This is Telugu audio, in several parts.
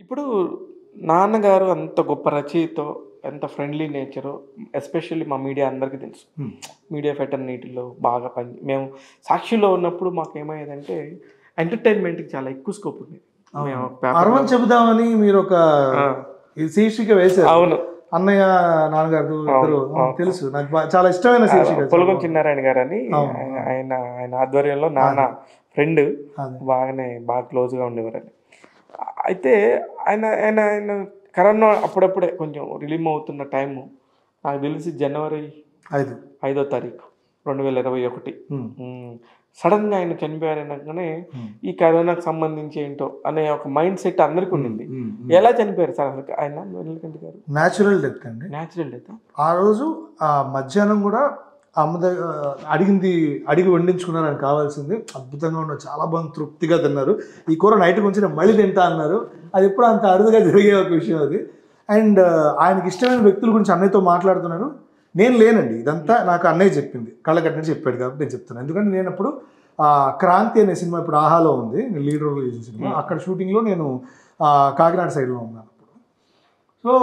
ఇప్పుడు నాన్నగారు అంత గొప్ప రచయితో ఎంత ఫ్రెండ్లీ నేచరు ఎస్పెషల్లీ మా మీడియా అందరికీ తెలుసు Hmm. మీడియా ఫెటర్నిటీలో బాగా పని మేము సాక్షిలో ఉన్నప్పుడు మాకు ఏమయ్యేదంటే ఎంటర్టైన్మెంట్కి చాలా ఎక్కువ స్కోప్ ఉంది మేము paper లో- అరవని చెబుదామని మీరు ఒక ఆ, ఈ శీర్షిక వేశారు అవును అన్నయ్య నాన్నగారు ఇద్దరు అవును. ఆ, తెలుసు నాకు బా- చాలా ఇష్టమైన శీర్షిక పొలగం చిన్నారాయణ గారు అని అవును. ఆయన- ఆయన ఆయన ఆధ్వర్యంలో నాన్న ఫ్రెండ్ అదే. బాగానే బాగా క్లోజ్గా ఉండేవారని అయితే ఆయన ఆయన ఆయన కరోనా అప్పుడప్పుడే కొంచెం రిలీవ్ అవుతున్న టైము నాకు తెలిసి జనవరి ఐదు ఐదో తారీఖు రెండు వేల ఇరవై ఒకటి ఉమ్. సడన్గా ఆయన చనిపోయారనగానే ఉమ్. ఈ కరోనాకు సంబంధించి ఏంటో అనే ఒక మైండ్ సెట్ అందరికీ ఉండింది ఉమ్. ఎలా చనిపోయారు సార్ అసలు ఆయన వెల్లకంటి గారు న్యాచురల్ డెత్ అండి న్యాచురల్ డెత్ ఆ రోజు ఆ మధ్యాహ్నం కూడా అమ్మ దగ్గర అడిగింది అడిగి వండించుకున్నాను నాకు కావాల్సింది అద్భుతంగా ఉన్న చాలా బాగా తృప్తిగా తిన్నారు ఈ కూర నైట్ గురించి నేను మళ్ళీ తింటా అన్నారు అది ఎప్పుడు అంత అరుదుగా జరిగే ఒక విషయం అది అండ్ ఆయనకి ఇష్టమైన వ్యక్తుల గురించి అన్నయ్యతో మాట్లాడుతున్నారు నేను లేనండి ఇదంతా నాకు అన్నయ్య చెప్పింది కళ్ళకట్టినట్టు చెప్పాడు కాబట్టి నేను చెప్తున్నాను ఎందుకంటే నేను అప్పుడు ఆ, క్రాంతి అనే సినిమా ఇప్పుడు ఆహాలో ఉంది నేను లీడ్ రోల్ చేసిన సినిమా Hmm. అక్కడ షూటింగ్లో నేను ఆ, కాకినాడ సైడ్లో ఉన్నాను అప్పుడు సో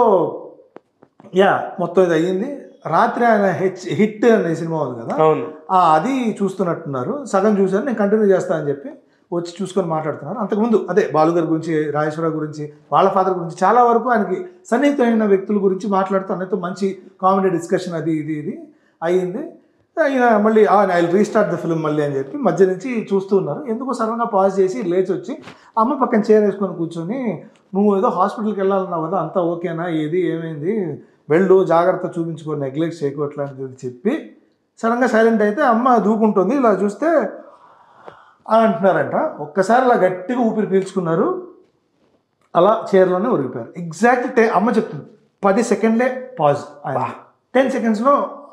యా మొత్తం ఇది అయ్యింది రాత్రి ఆయన హెచ్ హిట్ అనే సినిమా ఉంది కదా అవును ఆ, అది చూస్తున్నట్టున్నారు సగం చూశాను నేను కంటిన్యూ చేస్తా అని చెప్పి వచ్చి చూసుకొని మాట్లాడుతున్నారు అంతకుముందు అదే బాలుగారి గురించి రాజేశ్వర గురించి వాళ్ళ ఫాదర్ గురించి చాలా వరకు ఆయనకి సన్నిహితమైన వ్యక్తుల గురించి మాట్లాడుతూ అన్నతో మంచి కామెడీ డిస్కషన్ అది ఇది ఇది అయ్యింది ఆయన మళ్ళీ ఐ రీస్టార్ట్ ద ఫిల్మ్ మళ్ళీ అని చెప్పి మధ్య నుంచి చూస్తూ ఉన్నారు ఎందుకో సడన్గా పాజ్ చేసి లేచి వచ్చి అమ్మ పక్కన చైర్ వేసుకొని కూర్చొని నువ్వు ఏదో హాస్పిటల్కి వెళ్ళాలన్నావు కదా అంతా ఓకేనా ఏది ఏమైంది వెళ్ళు జాగ్రత్త చూపించుకో నెగ్లెక్ట్ చేయకు అట్లాంటిది చెప్పి సడన్గా సైలెంట్ అయితే అమ్మ దూకుంటుంది ఇలా చూస్తే అని అంటున్నారంట ఒక్కసారి అలా గట్టిగా ఊపిరి పీల్చుకున్నారు అలా చైర్లోనే ఉరిగిపోయారు ఎగ్జాక్ట్ టే అమ్మ చెప్తుంది పది సెకండ్లే పాజ్ ఆయన టెన్ సెకండ్స్లో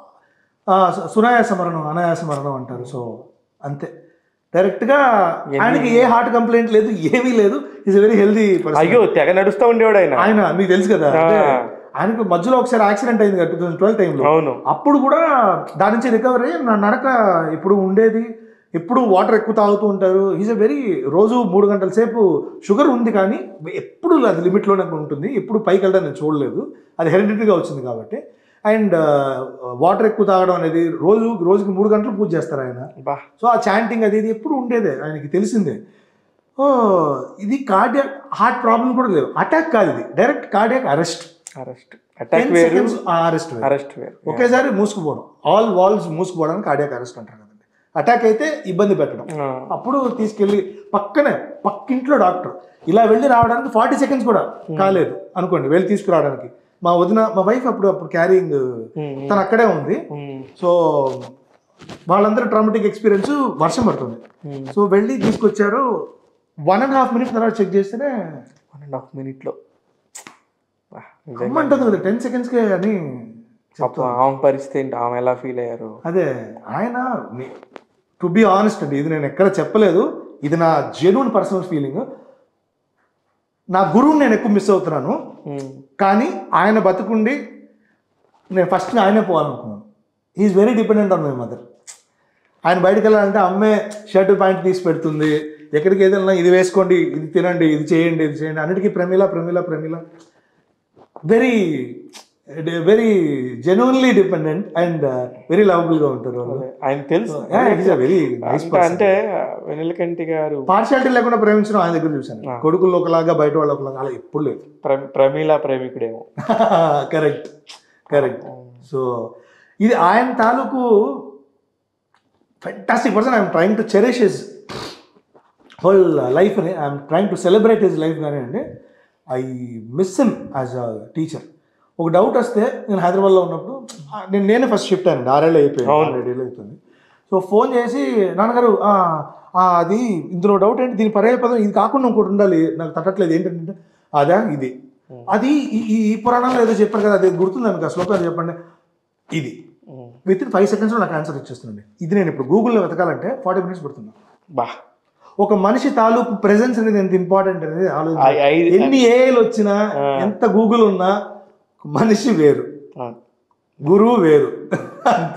సునాయాస మరణం అనాయాస మరణం అంటారు సో అంతే డైరెక్ట్గా ఆయనకి ఏ హార్ట్ కంప్లైంట్ లేదు ఏమీ లేదు ఈజ్ వెరీ హెల్దీ అయ్యో తెగ నడుస్తూ ఉండేవాడు ఆయన ఆయన మీకు తెలుసు కదా ఆ. అంటే ఆయనకు మధ్యలో ఒకసారి యాక్సిడెంట్ అయింది కదా టూ థౌసండ్ ట్వెల్వ్ టైంలో అవును అప్పుడు కూడా దాని నుంచి రికవర్ అయ్యి నా నడక ఇప్పుడు ఉండేది ఎప్పుడు వాటర్ ఎక్కువ తాగుతూ ఉంటారు ఈజ్ ఎ వెరీ రోజు మూడు గంటల సేపు షుగర్ ఉంది కానీ ఎప్పుడు అది లిమిట్లోనే ఉంటుంది ఎప్పుడు పైకి వెళ్ళడం నేను చూడలేదు అది హెరిడిటరీగా వచ్చింది కాబట్టి అండ్ వాటర్ ఎక్కువ తాగడం అనేది రోజు రోజుకి మూడు గంటలు పూజ చేస్తారు ఆయన బా సో ఆ చాంటింగ్ అది ఇది ఎప్పుడు ఉండేదే ఆయనకి తెలిసిందే ఓ ఇది కార్డియాక్ హార్ట్ ప్రాబ్లం కూడా లేవు అటాక్ కాదు ఇది direct cardiac arrest arrest attack వేరు అరెస్ట్ అరెస్ట్ వేరు ఒకేసారి మూసుకుపోవడం ఆల్ వాల్స్ మూసుకుపోవడానికి కార్డియాక్ అరెస్ట్ అంటారు కదండి అటాక్ అయితే ఇబ్బంది పెట్టడం ఆ, అప్పుడు తీసుకెళ్ళి పక్కనే పక్కింట్లో డాక్టర్ ఇలా వెళ్ళి రావడానికి ఫార్టీ సెకండ్స్ కూడా కాలేదు అనుకోండి వెళ్ళి తీసుకురావడానికి మా వదిన మా వైఫ్ అప్పుడు అప్పుడు క్యారింగ్ ఉమ్, తను అక్కడే ఉంది ఉమ్, సో వాళ్ళందరూ ట్రామాటిక్ ఎక్స్పీరియన్స్ వర్షం పడుతుంది ఉమ్. సో వెళ్ళి తీసుకొచ్చారు వన్ అండ్ హాఫ్ మినిట్ తర్వాత చెక్ చేస్తేనే వన్ అండ్ హాఫ్ మినిట్లో బా, నిజంగా. అమ్మంటుంది కదా టెన్ సెకండ్స్కే అని పాపం ఆమె పరిస్థితి ఏంటి ఆమె ఎలా ఫీల్ అయ్యారు అదే ఆయన టు బి ఆనెస్ట్ అండి ఇది నేను ఎక్కడ చెప్పలేదు ఇది నా జెన్యున్ పర్సనల్ ఫీలింగ్ నా గురువుని నేను ఎక్కువ మిస్ అవుతున్నాను ఉమ్, కానీ ఆయన బతుకుండి నేను ఫస్ట్ ఆయనే పోవాలనుకున్నాను is very dependent on my mother ఆయన బయటకు వెళ్ళాలంటే అమ్మే షర్ట్ ప్యాంట్ తీసి పెడుతుంది ఎక్కడికి ఏదైనా ఇది వేసుకోండి ఇది తినండి ఇది చేయండి ఇది చేయండి అన్నిటికీ Pramila Pramila Pramila very very genuinely dependent and very లవబుల్గా ఉంటారు వాళ్ళు ఆయన తెలుసు వెరీ నైస్ అంటే అంటే వెనెలకంటి గారు పార్షాలిటీ లేకుండా ప్రేమించడం ఆయన దగ్గర చూశాను కొడుకుల్లో ఒకలాగా బయట వాళ్ళు ఒకలాగా అలా ఎప్పుడు లేదు ప్ర- ప్రమీల ప్రేమికుడేమో కరెక్ట్ కరెక్ట్ సో ఇది ఆయన తాలూకు fantastic person I'm trying to cherish his whole లైఫ్ని I'm trying to celebrate his life కానీ అండి I miss him as a teacher ఒక డౌట్ వస్తే నేను హైదరాబాద్లో ఉన్నప్పుడు ఆ, నేను నేనే ఫస్ట్ షిఫ్ట్ అయ్యానండి ఆరేళ్ళు అయిపోయింది అవును. ఆరేళ్ళు అవుతుంది సో ఫోన్ చేసి నాన్నగారు ఆ, ఆ, అది ఇందులో డౌట్ ఏంటి దీని పర్యాయ పదం ఇది కాకుండా ఇంకోటి ఉండాలి నాకు తట్టట్లేదు ఏంటంటే అదా ఇది అది ఈ- ఈ ఈ పురాణంలో ఏదో చెప్పారు కదా అది గుర్తుంది మీకు ఆ శ్లోకాలు చెప్పండి ఇది ఉమ్, విత్ ఇన్ ఫైవ్ సెకండ్స్లో నాకు ఆన్సర్ ఇచ్చేస్తుంది ఇది నేను ఇప్పుడు గూగుల్లో వెతకాలంటే ఫార్టీ మినిట్స్ పడుతుంది బా ఒక మనిషి తాలూకు ప్రెజెన్స్ అనేది ఎంత ఇంపార్టెంట్ అనేది ఐ- ఆలోచించాలి ఐ- ఎన్ని ఏఐలు వచ్చినా ఆ. ఎంత గూగుల్ ఉన్నా మనిషి వేరు ఆ, గురువు వేరు అంతే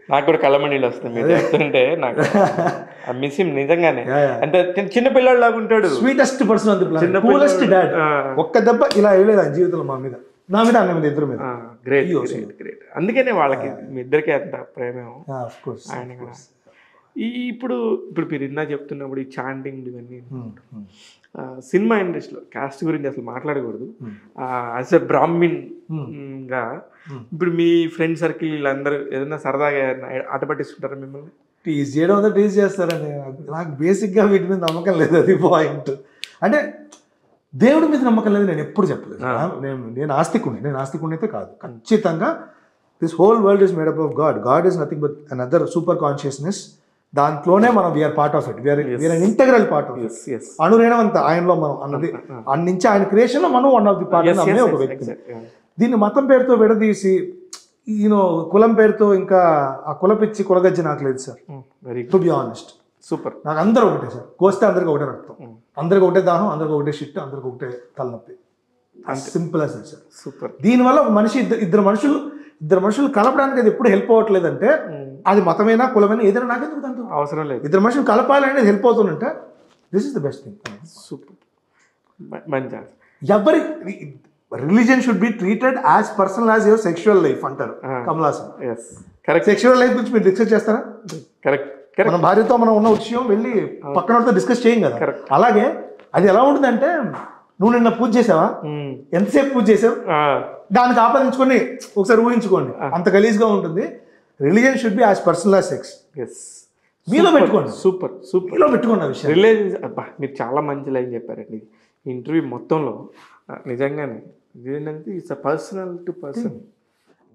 నాకు కూడా కళ్ళమణిలు వస్తాయి మీరు చెప్తుంటే నాకు మిస్ నిజంగానే Yeah, yeah. అంటే చిన్న- చిన్న పిల్లడు లాగా ఉంటాడు స్వీటెస్ట్ పర్సన్ అంత చిన్న కూలెస్ట్ డాడ్ ఆ. ఒక్క దెబ్బ ఇలా వేయలేదు ఆయన జీవితంలో మా మీద నా మీద అన్న మీద ఇద్దరు మీద గ్రేట్ అయ్యో, గ్రేట్ గ్రేట్ అందుకనే వాళ్ళకి మీ ఇద్దరికి అంత ప్రేమేమో ఆఫ్ కోర్స్ ఆయన కూడా ఈ ఇప్పుడు ఇప్పుడు మీరు ఇందా చెప్తున్నప్పుడు ఈ చాంటింగ్ ఇవన్నీ ఆ, సినిమా ఇండస్ట్రీలో కాస్ట్ గురించి అసలు మాట్లాడకూడదు యాజ్ ఎ బ్రాహ్మిన్ గా ఇప్పుడు మీ ఫ్రెండ్ సర్కిల్ వీళ్ళందరూ ఏదైనా సరదాగా ఏదైనా ఆట పట్టిస్తుంటారా మిమ్మల్ని టీజ్ చేయడం అంతా టీజ్ చేస్తారండి నాకు- నాకు బేసిక్గా వీటి మీద నమ్మకం లేదు అది పాయింట్ అంటే దేవుడి మీద నమ్మకం లేదు నేను ఎప్పుడు చెప్పలేదు నేను నేను ఆస్తికుని నేను ఆస్తికుని అయితే కాదు ఖచ్చితంగా this whole world is made up of God God is nothing but another super consciousness దాంట్లోనే మనం we are part of it we are we are an integral part of it yes yes అణురేణవంత ఆయనలో మనం అన్నది ఆయన నుంచి ఆయన క్రియేషన్ లో మనం వన్ ఆఫ్ ది పార్ట్ అనే ఒక వ్యక్తి దీన్ని మతం పేరుతో విడదీసి ఈయన కులం పేరుతో ఇంకా ఆ కులపిచ్చి కులగజ్జి నాకు లేదు sir very to be honest super నాకు అందరూ ఒకటే సార్ కోస్తే అందరికి ఒకటే రక్తం అందరికి ఒకటే దాహం అందరికి ఒకటే షిట్ అందరికి ఒకటే తలనొప్పి simple as that sir super దీనివల్ల ఒక మనిషి ఇద్దరు ఇద్దరు మనుషులు ఇద్దరు మనుషులు కలపడానికి అది ఎప్పుడు హెల్ప్ అవ్వట్లేదంటే అది మతమైనా కులమైనా ఏదైనా నాకెందుకు దాంతో అవసరం లేదు ఇద్దరు మనుషులు కలపాలి అనేది హెల్ప్ అవుతుందంటే this is the best thing super మంచి answer. ఎవరి religion should be treated as personal as your sexual life అంటారు Kamal Haasan yes correct sexual life గురించి మీరు డిస్కస్ చేస్తారా కరెక్ట్ కరెక్ట్ మన భార్యతో మనం ఉన్న విషయం వెళ్ళి పక్కన వాళ్ళతో డిస్కస్ చేయం కదా Correct. అలాగే అది ఎలా ఉంటుందంటే నువ్వు నిన్న పూజ చేసావా ఎంతసేపు పూజ చేసావు దానికి ఆపాదించుకొని ఒకసారి ఊహించుకోండి అంత గలీజ్గా ఉంటుంది religion should be as personal as sex yes మీలో పెట్టుకోండి సూపర్ సూపర్ మీలో పెట్టుకోండి ఆ విషయం రిలేషన్స్ అబ్బా మీరు చాలా మంచి లైన్ చెప్పారండి ఈ ఇంటర్వ్యూ మొత్తంలో ఆ, నిజంగానే ఇదేంటంటే it's a personal to person